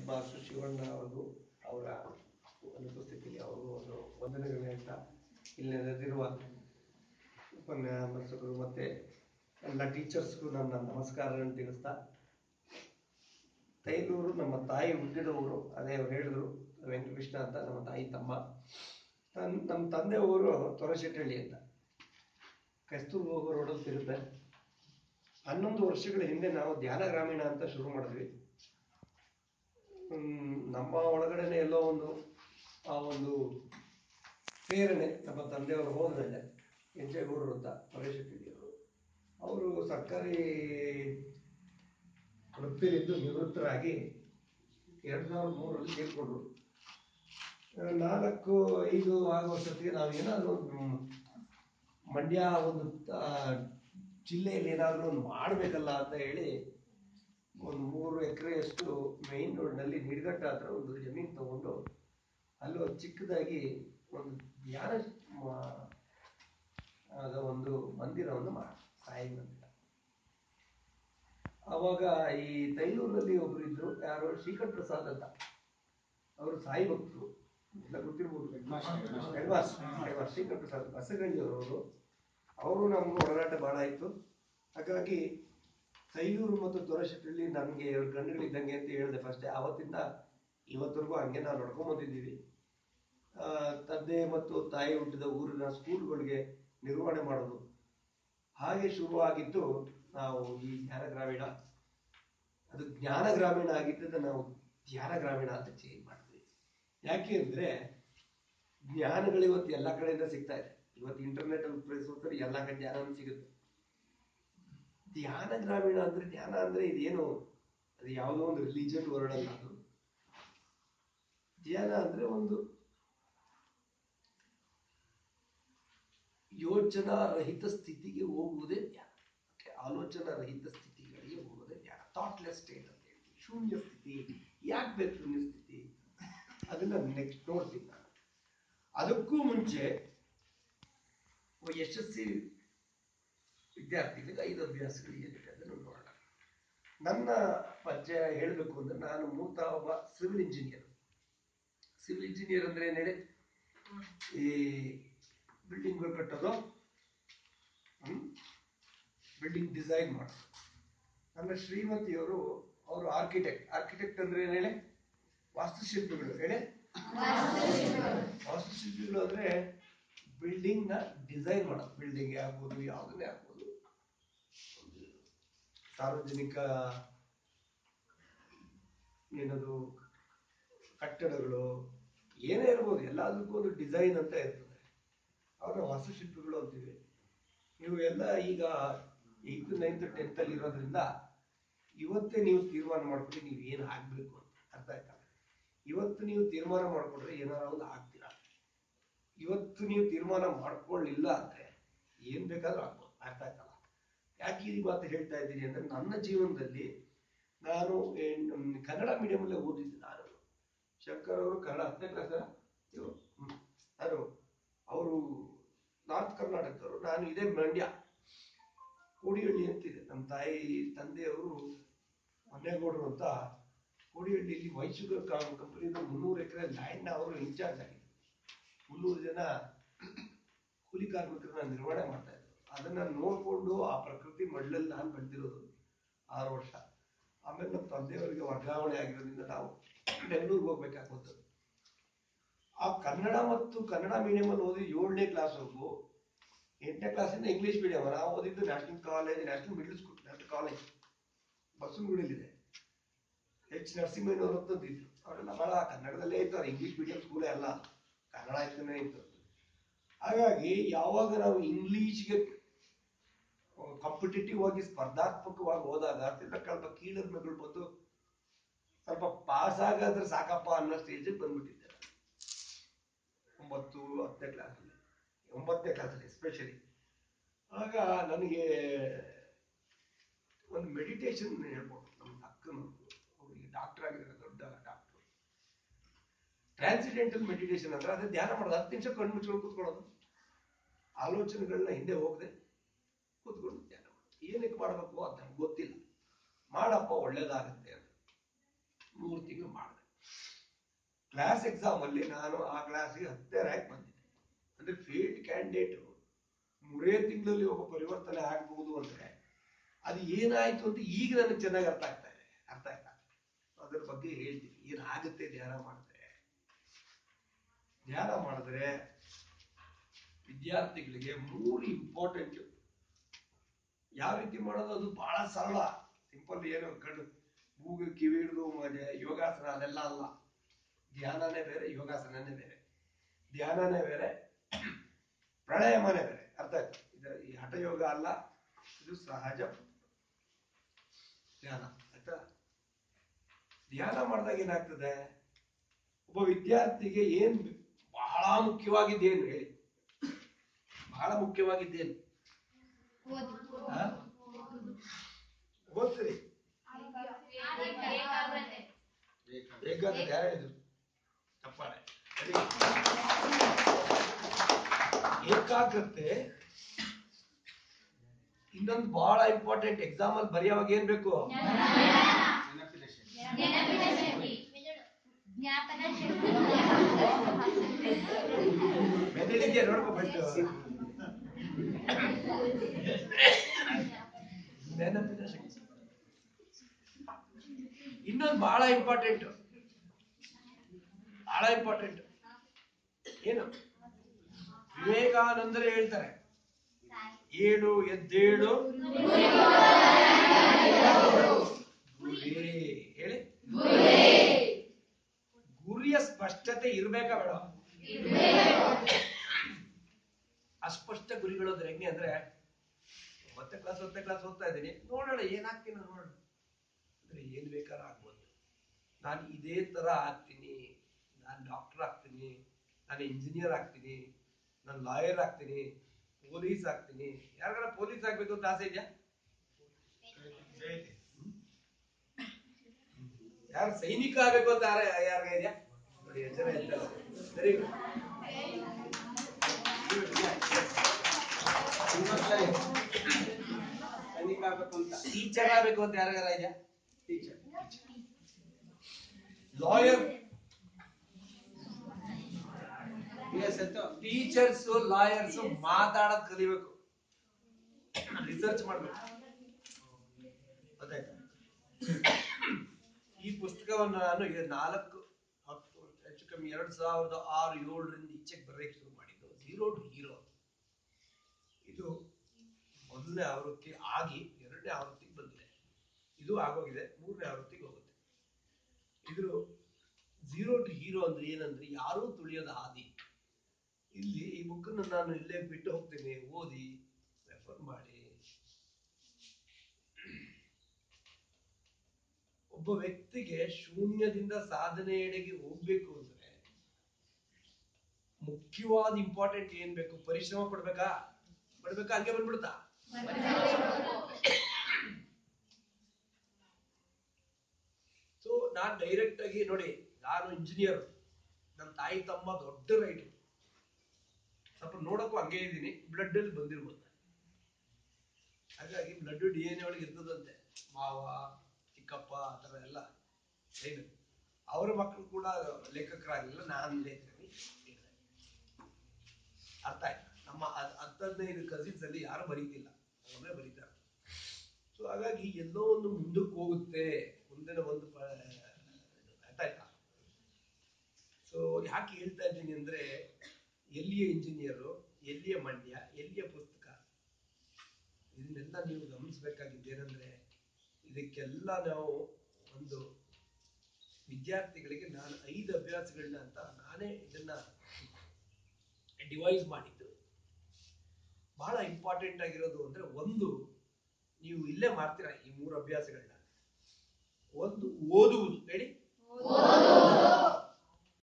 Master Shivanna ಅವ್ರಿಗೂ ಅವರ ಅನುಪಸ್ಥಿತಿಯಲ್ಲಿ ಅವ್ರಿಗೂ ಒಂದು ವಂದನೆಗಳನ್ನ ಹೇಳ್ತಾ ಇಲ್ಲಿ ನೆರೆದಿರುವ ಉಪನ್ಯಾಸಕರು ಮತ್ತೆ ಎಲ್ಲ ಟೀಚರ್ಸ್ಗೂ ನನ್ನ ನಮಸ್ಕಾರಗಳನ್ನು ತಿಳಿಸ್ತಾ ತೈಲೂರು ನಮ್ಮ ತಾಯಿ ಹುಟ್ಟಿದ ಊರು ಅದೇ ಅವ್ರು ಹೇಳಿದ್ರು ವೆಂಕಟಕೃಷ್ಣ ಅಂತ ನಮ್ಮ ತಾಯಿ ತಮ್ಮ ತನ್ ನಮ್ಮ ತಂದೆ ಊರು ತೊರಶೆಟ್ಟಹಳ್ಳಿ ಅಂತ ಕಸ್ತೂರ್ ಹೋಗೋ ರೋಡಲ್ಲಿ ಸಿಗುತ್ತೆ ಹನ್ನೊಂದು ವರ್ಷಗಳ ಹಿಂದೆ ನಾವು ಧ್ಯಾನ ಗ್ರಾಮೀಣ ಅಂತ ಶುರು ಮಾಡಿದ್ವಿ ಹ್ಮ್, ನಮ್ಮ ಒಳಗಡೆನೆ ಎಲ್ಲೋ ಒಂದು ಆ ಒಂದು ಪ್ರೇರಣೆ ನಮ್ಮ ತಂದೆಯವರು ಹೋದ್ಮೇಲೆ ಹೆಜ್ಜೆಗೌಡರು ಅಂತ ಪರೇಶೆಟ್ಟಿಯವರು ಅವರು ಸರ್ಕಾರಿ ವೃತ್ತಿಲಿದ್ದು ನಿವೃತ್ತರಾಗಿ ಎರಡು ಸಾವಿರದ ಮೂರರಲ್ಲಿ ಸೇರ್ಕೊಂಡ್ರು ಆ, ನಾಲ್ಕು ಐದು ಆರು ವರ್ಷಕ್ಕೆ ನಾವು ಏನಾದರೂ ಒಂದು ಮಂಡ್ಯ ಒಂದು ಆ, ಜಿಲ್ಲೆಯಲ್ಲಿ ಏನಾದರೂ ಒಂದು ಮಾಡಬೇಕಲ್ಲ ಅಂತ ಹೇಳಿ ಒಂದು ಮೂರು ಎಕರೆಯಷ್ಟು ಮೈನ್ ರೋಡ್ನಲ್ಲಿ ನಿಡ್ಗಟ್ಟ ಹತ್ರ ಒಂದು ಜಮೀನು ತಗೊಂಡು ಅಲ್ಲಿ ಒಂದು ಚಿಕ್ಕದಾಗಿ ಒಂದು ಧ್ಯಾನ ಮ- ಆದ ಒಂದು ಮಂದಿರವನ್ನು ಮಾಡಿ ಸಾಯಿ ಮಂದಿರ ಅವಾಗ ಈ ತೈಲೂರಿನಲ್ಲಿ ಒಬ್ರು ಇದ್ರು ಯಾರು ಶ್ರೀಕಂಠ ಪ್ರಸಾದ್ ಅಂತ ಅವರು ಸಾಯಿ ಭಕ್ತರು ಎಲ್ಲ ಗೊತ್ತಿರ್ಬೋದು ಹೆಡ್ಮಾಸ್ ಹೆಡ್ಮಾಸ್ ಶ್ರೀಕಂಠ ಪ್ರಸಾದ್ ಬಸಗಂಜಿಯವರು ಅವರು ನಮ್ಮ ಒಡನಾಟ ಬಹಳ ಇತ್ತು ಹಾಗಾಗಿ ತೈಲೂರು ಮತ್ತು ದೊರಶೆಟ್ಟಳ್ಳಿ ನನಗೆ ಎರಡು ಗಂಡುಗಳಿದ್ದಂಗೆ ಅಂತ ಹೇಳಿದೆ ಫಸ್ಟ್ ಆವತ್ತಿಂದ ಇವತ್ತರೆಗೂ ಹಂಗೆ ನಾವು ನಡ್ಕೊಂಡ್ ಬಂದಿದ್ದೀವಿ ಆ, ತಂದೆ ಮತ್ತು ತಾಯಿ ಹುಟ್ಟಿದ ಊರಿನ ಸ್ಕೂಲ್ಗಳಿಗೆ ನಿರ್ವಹಣೆ ಮಾಡೋದು ಹಾಗೆ ಶುರುವಾಗಿದ್ದು ನಾವು ಈ ಜ್ಞಾನ ಗ್ರಾಮೀಣ ಅದು ಜ್ಞಾನ ಗ್ರಾಮೀಣ ಆಗಿದ್ದನ್ನು ನಾವು ಧ್ಯಾನ ಗ್ರಾಮೀಣ ಅಂತ ಚೇಂಜ್ ಮಾಡಿದ್ವಿ ಯಾಕೆ ಅಂದ್ರೆ ಜ್ಞಾನಗಳು ಇವತ್ತು ಎಲ್ಲ ಕಡೆಯಿಂದ ಸಿಗ್ತಾ ಇದೆ ಇವತ್ತು ಇಂಟರ್ನೆಟ್ ಅಲ್ಲಿ ಪ್ರವೇಶಿಸ್ತಾರೆ ಎಲ್ಲ ಕಡೆ ಜ್ಞಾನ ಸಿಗುತ್ತೆ ಧ್ಯಾನ ಗ್ರಾಮೀಣ ಅಂದ್ರೆ ಧ್ಯಾನ ಅಂದ್ರೆ ಇದೇನು ಅದು ಯಾವುದೋ ಒಂದು ರಿಲಿಜನ್ ವರ್ಡ್ ಅಲ್ಲ ಅದು ಧ್ಯಾನ ಅಂದ್ರೆ ಒಂದು ಯೋಚನಾ ರಹಿತ ಸ್ಥಿತಿಗೆ ಹೋಗುವುದೇ ಧ್ಯಾನ Okay, ಆಲೋಚನಾ ರಹಿತ ಸ್ಥಿತಿಗಳಿಗೆ ಹೋಗುವುದೇ ಧ್ಯಾನ ಥಾಟ್ಲೆಸ್ ಸ್ಟೇಟ್ ಅಂತ ಹೇಳ್ತೀವಿ ಶೂನ್ಯ ಸ್ಥಿತಿ ಯಾಕೆ ಬೇಕು ಶೂನ್ಯ ಸ್ಥಿತಿ ಅದನ್ನ ನೆಕ್ಸ್ಟ್ ನೋಡ್ತೀನಿ ನಾನು ಅದಕ್ಕೂ ಮುಂಚೆ ಒಬ್ಬ ಯಶಸ್ವಿ ವಿದ್ಯಾರ್ಥಿಗಳಿಗೆ ಐದು ಅಭ್ಯಾಸಗಳು ಏನಿದೆ ಅದನ್ನು ನೋಡೋಣ ನನ್ನ ಪರಿಚಯ ಹೇಳಬೇಕು ಅಂದ್ರೆ ನಾನು ಮೂಲತಃ ಒಬ್ಬ ಸಿವಿಲ್ ಇಂಜಿನಿಯರ್ ಸಿವಿಲ್ ಇಂಜಿನಿಯರ್ ಅಂದ್ರೆ ಏನ್ ಹೇಳಿ ಈ ಬಿಲ್ಡಿಂಗ್ಗಳು ಕಟ್ಟೋದು ಬಿಲ್ಡಿಂಗ್ ಡಿಸೈನ್ ಮಾಡೋದು ನನ್ನ ಶ್ರೀಮತಿಯವರು ಅವರು ಆರ್ಕಿಟೆಕ್ಟ್ ಆರ್ಕಿಟೆಕ್ಟ್ ಅಂದ್ರೆ ಏನ್ ಹೇಳಿ ವಾಸ್ತುಶಿಲ್ಪಿಗಳು ಹೇಳಿ ವಾಸ್ತುಶಿಲ್ಪಿಗಳು ಅಂದ್ರೆ ಬಿಲ್ಡಿಂಗ್ ನ ಡಿಸೈನ್ ಮಾಡೋದು ಬಿಲ್ಡಿಂಗ್ ಆಗ್ಬೋದು ಯಾವುದನ್ನೇ ಆಗ್ಬೋದು ಒಂದು ಸಾರ್ವಜನಿಕ ಏನದು ಕಟ್ಟಡಗಳು ಏನೇ ಇರ್ಬೋದು ಎಲ್ಲದಕ್ಕೂ ಒಂದು ಡಿಸೈನ್ ಅಂತ ಇರ್ತದೆ ಅವರ ವಾಸ್ತುಶಿಲ್ಪಿಗಳು ಅಂತೀವಿ ನೀವು ಎಲ್ಲ ಈಗ ಏಯ್ತ್ ನೈನ್ತ್ ಟೆಂತ್ ಅಲ್ಲಿ ಇರೋದ್ರಿಂದ ಇವತ್ತೇ ನೀವು ತೀರ್ಮಾನ ಮಾಡ್ಕೊಳ್ಳಿ ನೀವು ಏನು ಆಗ್ಬೇಕು ಅಂತ ಅರ್ಥ ಆಯ್ತಾ ಇವತ್ತು ನೀವು ತೀರ್ಮಾನ ಮಾಡ್ಕೊಂಡ್ರೆ ಏನಾರ ಒಂದು ಆಗ್ತೀರಾ ಇವತ್ತು ನೀವು ತೀರ್ಮಾನ ಮಾಡ್ಕೊಳ್ಳಿಲ್ಲ ಅಂದ್ರೆ ಏನ್ ಬೇಕಾದ್ರೂ ಆಗ್ಬೋದು ಅರ್ಥ ಆಯ್ತಲ್ಲ ಯಾಕೆ ಈ ಮಾತು ಹೇಳ್ತಾ ಇದ್ದೀನಿ ಅಂದ್ರೆ ನನ್ನ ಜೀವನದಲ್ಲಿ ನಾನು ಏನ್- ಕನ್ನಡ medium ಅಲ್ಲೇ ಓದಿದ್ದೆ ನಾನು ಶಂಕರ್ ಅವರು ಕನ್ನಡ ಹತ್ತನೇ ಕ್ಲಾಸ್ ನಾನು ಅವರು ನಾರ್ತ್ ಕರ್ನಾಟಕದವರು ನಾನು ಇದೇ ಮಂಡ್ಯ ಕೋಡಿಹಳ್ಳಿ ಅಂತಿದೆ ನಮ್ಮ ತಾಯಿ ತಂದೆಯವರು ಮನ್ನೇಗೌಡರು ಅಂತ ಕೋಡಿಹಳ್ಳಿಯಲ್ಲಿ ಮೈಸೂರು ಕಂಪನಿಯಿಂದ ಮುನ್ನೂರು ಎಕರೆ ಲ್ಯಾಂಡ್ನ ಅವರು ಇನ್ಚಾರ್ಜ್ ಆಗಿದ್ರು ಮುನ್ನೂರು ಜನ ಕೂಲಿ ಕಾರ್ಮಿಕರನ್ನ ನಿರ್ವಹಣೆ ಮಾಡ್ತಾ ಇದ್ರು ಅದನ್ನ ನೋಡ್ಕೊಂಡು ಆ ಪ್ರಕೃತಿ ಮಡ್ಲಲ್ಲಿ ನಾನು ಬೆಳೆದಿರೋದು ಆರು ವರ್ಷ ಆಮೇಲೆ ನಮ್ಮ ತಂದೆಯವರಿಗೆ ವರ್ಗಾವಣೆ ಆಗಿರೋದ್ರಿಂದ ನಾವು ಬೆಂಗಳೂರಿಗೆ ಹೋಗ್ಬೇಕಾಗ್ಬೋದು ಆ ಕನ್ನಡ ಮತ್ತು ಕನ್ನಡ ಮೀಡಿಯಂ ಅಲ್ಲಿ ಓದಿ ಏಳನೇ ಕ್ಲಾಸ್ವರೆಗೂ ಎಂಟನೇ ಕ್ಲಾಸಿಂದ ಇಂಗ್ಲಿಷ್ ಮೀಡಿಯಂ ನಾವು ಓದಿದ್ದು national college national middle school national college ಬಸವನಗುಡಿಲಿದೆ ಎಚ್ ನರಸಿಂಹಯ್ಯನವರು ಅಂತ ಇದ್ರು ಅವರೆಲ್ಲ ಬಹಳ ಕನ್ನಡದಲ್ಲೇ ಇತ್ತು ಅದು ಇಂಗ್ಲಿಷ್ ಮೀಡಿಯಂ ಸ್ಕೂಲೇ ಅಲ್ಲ ಕನ್ನಡ ಇತ್ತನೇ ಇತ್ತು ಹಾಗಾಗಿ ಯಾವಾಗ ನಾವು ಇಂಗ್ಲಿಷ್ಗೆ ಕಾಂಪಿಟೇಟಿವ್ ಆಗಿ ಸ್ಪರ್ಧಾತ್ಮಕವಾಗಿ ಹೋದಾಗ ಸ್ವಲ್ಪ ಕೀಳರ್ ಮಗಳು ಬಂದು ಸ್ವಲ್ಪ ಪಾಸ್ ಆಗಾದ್ರೆ ಸಾಕಪ್ಪ ಅನ್ನೋ ಸ್ಟೇಜಿಗೆ ಬಂದ್ಬಿಟ್ಟಿದ್ದೆ ನಾನು. ಒಂಬತ್ತು ಹತ್ತನೇ ಕ್ಲಾಸಲ್ಲಿ ಒಂಬತ್ತನೇ ಕ್ಲಾಸಲ್ಲಿ ಎಸ್ಪೆಷಲಿ ಆಗ ನನಗೆ ಒಂದು ಮೆಡಿಟೇಷನ್ ಹೇಳ್ಕೊಟ್ರು ನಮ್ಮ ಅಕ್ಕನ ಅವರಿಗೆ ಡಾಕ್ಟರ್ ಆಗಿದ್ದಾರೆ ದೊಡ್ಡ ಡಾಕ್ಟರ್ ಟ್ರಾನ್ಸಿಡೆಂಟಲ್ ಮೆಡಿಟೇಷನ್ ಅಂದ್ರೆ ಅದೇ ಧ್ಯಾನ ಮಾಡೋದು ಹತ್ತು ನಿಮಿಷ ಕಣ್ಣು ಮುಚ್ಕೊಂಡು ಕೂತ್ಕೊಳ್ಳೋದು ಆಲೋಚನೆಗಳನ್ನ ಹಿಂದೆ ಹೋಗದೆ ಕೂತ್ಕೊಂಡು ಧ್ಯಾನ ಮಾಡೋದು ಏನಕ್ಕೆ ಮಾಡಬೇಕು ಅಂತ ನಮ್ಗೆ ಗೊತ್ತಿಲ್ಲ ಮಾಡಪ್ಪ ಒಳ್ಳೇದಾಗತ್ತೆ ಅಂತ ಮೂರು ತಿಂಗಳು ಮಾಡಿದೆ ಕ್ಲಾಸ್ ಎಕ್ಸಾಮ್ ಅಲ್ಲಿ ನಾನು ಆ ಕ್ಲಾಸಿಗೆ ಹತ್ತನೇ ರ್ಯಾಂಕ್ ಬಂದಿದ್ದೆ ಅಂದ್ರೆ ಫೀಲ್ಡ್ ಕ್ಯಾಂಡಿಡೇಟ್ ಮೂರೇ ತಿಂಗಳಲ್ಲಿ ಒಬ್ಬ ಪರಿವರ್ತನೆ ಆಗ್ಬಹುದು ಅಂದ್ರೆ ಅದು ಏನಾಯ್ತು ಅಂತ ಈಗ ನನಗೆ ಚೆನ್ನಾಗಿ ಅರ್ಥ ಆಗ್ತಾ ಇದೆ ಅರ್ಥ ಆಯ್ತಾ ಅದ್ರ ಬಗ್ಗೆ ಹೇಳ್ತೀನಿ ಏನಾಗುತ್ತೆ ಧ್ಯಾನ ಮಾಡಿದ್ರೆ ಧ್ಯಾನ ಮಾಡಿದ್ರೆ ವಿದ್ಯಾರ್ಥಿಗಳಿಗೆ ಮೂರು ಇಂಪಾರ್ಟೆಂಟ್ ಯಾವ ರೀತಿ ಮಾಡೋದು ಅದು ಬಹಳ ಸರಳ ಸಿಂಪಲ್ ಏನು ಕಣ್ಣು ಮೂಗು ಕಿವಿ ಹಿಡಿದು ಮ- ಯೋಗಾಸನ ಅದೆಲ್ಲ ಅಲ್ಲ ಧ್ಯಾನನೇ ಬೇರೆ ಯೋಗಾಸನನೇ ಬೇರೆ ಧ್ಯಾನನೇ ಬೇರೆ ಪ್ರಾಣಾಯಾಮನೇ ಬೇರೆ ಅರ್ಥ ಆಯ್ತಾ ಇದು ಈ ಹಠಯೋಗ ಅಲ್ಲ ಇದು ಸಹಜ ಧ್ಯಾನ ಆಯ್ತಾ ಧ್ಯಾನ ಮಾಡಿದಾಗ ಏನಾಗ್ತದೆ ಒಬ್ಬ ವಿದ್ಯಾರ್ಥಿಗೆ ಏನ್ ಬಹಳ ಮುಖ್ಯವಾಗಿದ್ದೇನು ಹೇಳಿ ಬಹಳ ಮುಖ್ಯವಾಗಿದ್ದೇನು ಆ? ಓದ್ತೀರಿ ಏಕಾಗ್ರತೆ ಯಾರು ಹೇಳಿದ್ರು ತಪ್ಪಾಳೆ ಸರಿ. ಏಕಾಗ್ರತೆ ಇನ್ನೊಂದು ಬಹಳ ಇಂಪಾರ್ಟೆಂಟ್ ಎಕ್ಸಾಮ್ ಅಲ್ಲಿ ಬರೆಯುವಾಗ ಏನ್ ಬೇಕು ಮೆದುಳಿಗೆ ನೋಡ್ಕೊ ಫಸ್ಟ್ ನೆನಪಿನ ಶಕ್ತಿ ಇನ್ನೊಂದು ಬಹಳ ಇಂಪಾರ್ಟೆಂಟ್ ಬಹಳ ಇಂಪಾರ್ಟೆಂಟ್ ಏನು ವಿವೇಕಾನಂದರು ಹೇಳ್ತಾರೆ ಏಳು ಎದ್ದೇಳು ಗುರಿ ಹೇಳಿ ಗುರಿಯ ಸ್ಪಷ್ಟತೆ ಇರ್ಬೇಕಾ ಬೇಡ ಅಸ್ಪಷ್ಟ ಗುರಿಗಳು ಅಂದ್ರೆ ಹೆಂಗೆ ಅಂದ್ರೆ ಮತ್ತೆ ಕ್ಲಾಸ್ ಹತ್ತನೇ ಕ್ಲಾಸ್ ಓದ್ತಾ ಇದ್ದೀನಿ ನೋಡೋಣ ಏನಾಗ್ತೀನಿ ನೋಡೋಣ ಅಂದ್ರೆ ಏನ್ ಬೇಕಾದ್ರೂ ಆಗ್ಬೋದು ನಾನು ಇದೇ ತರ ಆಗ್ತೀನಿ ನಾನು ಡಾಕ್ಟರ್ ಆಗ್ತೀನಿ ನಾನು ಇಂಜಿನಿಯರ್ ಆಗ್ತೀನಿ ನಾನು ಲಾಯರ್ ಆಗ್ತೀನಿ ಪೊಲೀಸ್ ಆಗ್ತೀನಿ ಯಾರಿಗಾರ ಪೊಲೀಸ್ ಆಗ್ಬೇಕು ಅಂತ ಆಸೆ ಇದೆಯಾ ಯಾರು ಸೈನಿಕ ಆಗ್ಬೇಕು ಅಂತ ಯಾರಿಗ ಇದೆಯಾ ನೋಡಿ ಎಷ್ಟು ಜನ ಇದ್ದಾರೆ ವೆರಿ ಗುಡ್ ಸೈನಿಕ ಆಗ್ಬೇಕು ಅಂತ ಟೀಚರ್ ಆಗ್ಬೇಕು ಅಂತ ಯಾರಿಗಾರ ಇದೆಯಾ ಟೀಚರ್ ಲಾಯರ್ ಪಿ ಎಸ್ ಎತ್ತು ಟೀಚರ್ಸ್ ಲಾಯರ್ಸ್ ಮಾತಾಡೋದ್ ಕಲಿಬೇಕು ರಿಸರ್ಚ್ ಮಾಡ್ಬೇಕು ಗೊತ್ತಾಯ್ತಾ ಈ ಪುಸ್ತಕವನ್ನು ನಾನು ಈಗ ನಾಲ್ಕು ಹತ್ತು ಹೆಚ್ಚು ಕಮ್ಮಿ ಎರಡ್ ಸಾವಿರದ ಆರು ಏಳರಿಂದ ಈಚೆಗೆ ಬರೆಯಕ್ಕೆ ಶುರು ಮಾಡಿದ್ದು ಝೀರೋ ಟು ಹೀರೋ ಇದು ಮೊದಲನೇ ಆವೃತ್ತಿ ಆಗಿ ಎರಡನೇ ಆವೃತ್ತಿಗೆ ಬಂದಿದೆ ಇದು ಆಗೋಗಿದೆ ಮೂರನೇ ಆವೃತ್ತಿಗೆ ಹೋಗುತ್ತೆ ಇದ್ರ ಝೀರೋ ಟು ಹೀರೋ ಅಂದ್ರೆ ಏನಂದ್ರೆ ಯಾರೂ ತುಳಿಯೋದ ಹಾದಿ ಇಲ್ಲಿ ಈ ಬುಕ್ಕನ್ನು ನಾನು ಇಲ್ಲೇ ಬಿಟ್ಟು ಹೋಗ್ತೇನೆ ಓದಿ ರೆಫರ್ ಮಾಡಿ ಒಬ್ಬ ವ್ಯಕ್ತಿಗೆ ಶೂನ್ಯದಿಂದ ಸಾಧನೆಯೆಡೆಗೆ ಹೋಗ್ಬೇಕು ಅಂದ್ರೆ ಮುಖ್ಯವಾದ ಇಂಪಾರ್ಟೆಂಟ್ ಏನ್ ಬೇಕು ಪರಿಶ್ರಮ ಪಡ್ಬೇಕಾ ಪಡ್ಬೇಕಾ ಹಂಗೆ ಬಂದ್ಬಿಡುತ್ತಾ ಸೊ ನಾನ್ ಡೈರೆಕ್ಟ್ ಆಗಿ ನೋಡಿ ನಾನು ಇಂಜಿನಿಯರ್ ನನ್ನ ತಾಯಿ ತಮ್ಮ ದೊಡ್ಡ ರೈಟರ್ ಸ್ವಲ್ಪ ನೋಡಕ್ಕೂ ಹಂಗೆ ಇದ್ದೀನಿ ಬ್ಲಡ್ ಅಲ್ಲಿ ಬಂದಿರ್ಬೋದು ಹಾಗಾಗಿ ಬ್ಲಡ್ ಡಿ ಎನ್ ಎ ಒಳಗೆ ಇರ್ತದಂತೆ ಮಾವ ಚಿಕ್ಕಪ್ಪ ಆ ಥರ ಎಲ್ಲ ಏನು ಅವರ ಮಕ್ಕಳು ಕೂಡ ಲೇಖಕರಾಗಲಿಲ್ಲ ನಾನು ಲೇಖಕನಿ ಅರ್ಥ ಆಯ್ತಾ ನಮ್ಮ ಹತ್- ಹತ್ತದೈದು ಕಸಿನ್ಸ್ ಅಲ್ಲಿ ಯಾರು ಬರೀತಿಲ್ಲ ಅವರೇ ಬರೀತಾರೆ ಸೊ ಹಾಗಾಗಿ ಎಲ್ಲೋ ಒಂದು ಮುಂದಕ್ಕೆ ಹೋಗುತ್ತೆ ಮುಂದಿನ ಒಂದು ಪ- ಅರ್ಥ ಆಯ್ತಾ ಸೊ ಯಾಕೆ ಹೇಳ್ತಾ ಇದ್ದೀನಿ ಅಂದ್ರೆ ಎಲ್ಲಿಯ ಇಂಜಿನಿಯರು ಎಲ್ಲಿಯ ಮಂಡ್ಯ ಎಲ್ಲಿಯ ಪುಸ್ತಕ ಇದನ್ನೆಲ್ಲ ನೀವು ಗಮನಿಸಬೇಕಾಗಿದ್ದೇನೆಂದ್ರೆ ಇದಕ್ಕೆಲ್ಲ ನಾವು ಒಂದು ವಿದ್ಯಾರ್ಥಿಗಳಿಗೆ ನಾನು ಐದು ಅಭ್ಯಾಸಗಳನ್ನ ಅಂತ ನಾನೇ ಇದನ್ನ ಡಿವೈಸ್ ಮಾಡಿದ್ದು ಬಹಳ ಇಂಪಾರ್ಟೆಂಟ್ ಆಗಿರೋದು ಅಂದ್ರೆ ಒಂದು ನೀವು ಇಲ್ಲೇ ಮಾಡ್ತೀರಾ ಈ ಮೂರು ಅಭ್ಯಾಸಗಳನ್ನ ಒಂದು ಓದುವುದು ಹೇಳಿ